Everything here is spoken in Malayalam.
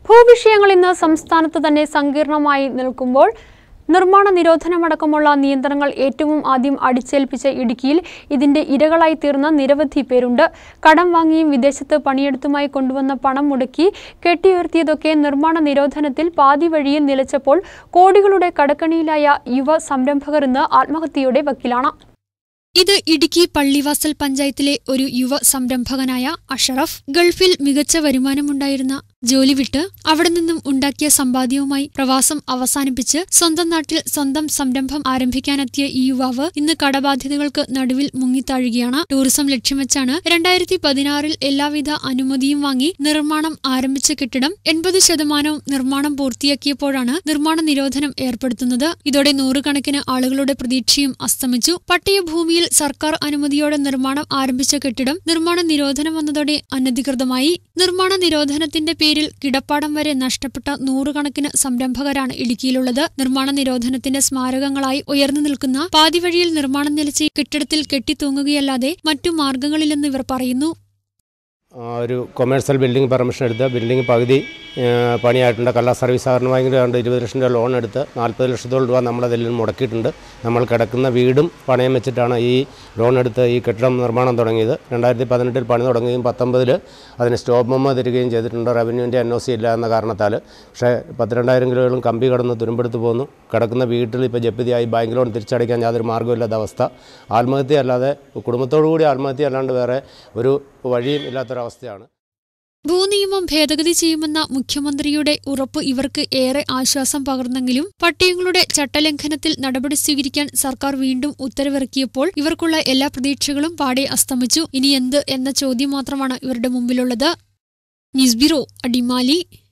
ഭൂവിഷയങ്ങൾ ഇന്ന് സംസ്ഥാനത്ത് തന്നെ സങ്കീർണമായി നിൽക്കുമ്പോൾ നിർമ്മാണ നിരോധനമടക്കമുള്ള നിയന്ത്രണങ്ങൾ ഏറ്റവും ആദ്യം അടിച്ചേൽപ്പിച്ച ഇടുക്കിയിൽ ഇതിന്റെ ഇരകളായി തീർന്ന നിരവധി പേരുണ്ട് കടം വാങ്ങിയും വിദേശത്ത് പണിയെടുത്തുമായി കൊണ്ടുവന്ന പണം മുടക്കി കെട്ടിയുയർത്തിയതൊക്കെ നിർമ്മാണ നിരോധനത്തിൽ പാതി വഴിയിൽ നിലച്ചപ്പോൾ കോടികളുടെ കടക്കണിയിലായ യുവ സംരംഭകർ ഇന്ന് ആത്മഹത്യയുടെ വക്കിലാണ് ഇത് ഇടുക്കി പള്ളിവാസൽ പഞ്ചായത്തിലെ ഒരു യുവ സംരംഭകനായ അഷറഫ് ഗൾഫിൽ മികച്ച വരുമാനമുണ്ടായിരുന്ന ജോലി വിട്ട് അവിടെ നിന്നും ഉണ്ടാക്കിയ സമ്പാദ്യവുമായി പ്രവാസം അവസാനിപ്പിച്ച് സ്വന്തം നാട്ടിൽ സ്വന്തം സംരംഭം ആരംഭിക്കാനെത്തിയ ഈ യുവാവ് ഇന്ന് കടബാധ്യതകൾക്ക് നടുവിൽ മുങ്ങിത്താഴുകയാണ് ടൂറിസം ലക്ഷ്യം വെച്ചാണ് രണ്ടായിരത്തി പതിനാറിൽ എല്ലാവിധ അനുമതിയും വാങ്ങി നിർമ്മാണം ആരംഭിച്ച കെട്ടിടം എൺപത് ശതമാനവും നിർമ്മാണം പൂർത്തിയാക്കിയപ്പോഴാണ് നിർമ്മാണ നിരോധനം ഏർപ്പെടുത്തുന്നത് ഇതോടെ നൂറുകണക്കിന് ആളുകളുടെ പ്രതീക്ഷയും അസ്തമിച്ചു പട്ടയഭൂമിയിൽ സർക്കാർ അനുമതിയോടെ നിർമ്മാണം ആരംഭിച്ച കെട്ടിടം നിർമ്മാണ നിരോധനം വന്നതോടെ അനധികൃതമായി നിർമ്മാണ നിരോധനത്തിന്റെ പേരിൽ കിടപ്പാടം വരെ നഷ്ടപ്പെട്ട നൂറുകണക്കിന് സംരംഭകരാണ് ഇടുക്കിയിലുള്ളത് നിർമ്മാണ നിരോധനത്തിന്റെ സ്മാരകങ്ങളായി ഉയർന്നു നിൽക്കുന്ന പാതിവഴിയിൽ നിർമ്മാണം നിലച്ച് കെട്ടിടത്തിൽ കെട്ടിത്തൂങ്ങുകയല്ലാതെ മറ്റു മാർഗങ്ങളില്ലെന്ന് ഇവർ പറയുന്നു ആ, ഒരു കൊമേഴ്സ്യൽ ബിൽഡിംഗ് പെർമിഷൻ എടുത്ത് ബിൽഡിംഗ് പകുതി ആ, പണിയായിട്ടുണ്ട് കള്ള സർവീസ് സഹകരണ ബാങ്കിൽ കണ്ട് ഇരുപത് ലക്ഷം രൂപ ലോൺ എടുത്ത് നാൽപ്പത് ലക്ഷത്തോളം രൂപ നമ്മളതിൽ നിന്ന് മുടക്കിയിട്ടുണ്ട് നമ്മൾ കിടക്കുന്ന വീടും പണയം വെച്ചിട്ടാണ് ഈ ലോൺ എടുത്ത് ഈ കെട്ടിടം നിർമ്മാണം തുടങ്ങിയത് രണ്ടായിരത്തി പതിനെട്ടിൽ പണി തുടങ്ങുകയും പത്തൊമ്പതിൽ അതിന് സ്റ്റോപ്പ് മെമ്മോ തരികയും ചെയ്തിട്ടുണ്ട് റവന്യൂവിൻ്റെ എൻ ഒ സി ഇല്ല എന്ന കാരണത്താൽ പക്ഷേ പത്തിരണ്ടായിരം കിലോകളും കമ്പി കടന്ന് തുരുമ്പെടുത്ത് പോന്നു കിടക്കുന്ന വീട്ടിൽ ഇപ്പോൾ ജപ്തിയായി ബാങ്ക് ലോൺ തിരിച്ചടയ്ക്കാൻ യാതൊരു മാർഗ്ഗമില്ലാത്ത അവസ്ഥ ആത്മഹത്യ അല്ലാതെ കുടുംബത്തോടു കൂടി ആത്മഹത്യ അല്ലാണ്ട് വേറെ ഒരു വഴിയും ഇല്ലാത്തൊരവസ്ഥയാണ് ഭൂനിയമം ഭേദഗതി ചെയ്യുമെന്ന മുഖ്യമന്ത്രിയുടെ ഉറപ്പ് ഇവർക്ക് ഏറെ ആശ്വാസം പകർന്നെങ്കിലും പട്ടയങ്ങളുടെ ചട്ടലംഘനത്തിൽ നടപടി സ്വീകരിക്കാൻ സർക്കാർ വീണ്ടും ഉത്തരവിറക്കിയപ്പോൾ ഇവർക്കുള്ള എല്ലാ പ്രതീക്ഷകളും പാടെ അസ്തമിച്ചു ഇനി എന്ത് എന്ന ചോദ്യം മാത്രമാണ് ഇവരുടെ മുമ്പിലുള്ളത് ന്യൂസ് ബ്യൂറോ അടിമാലി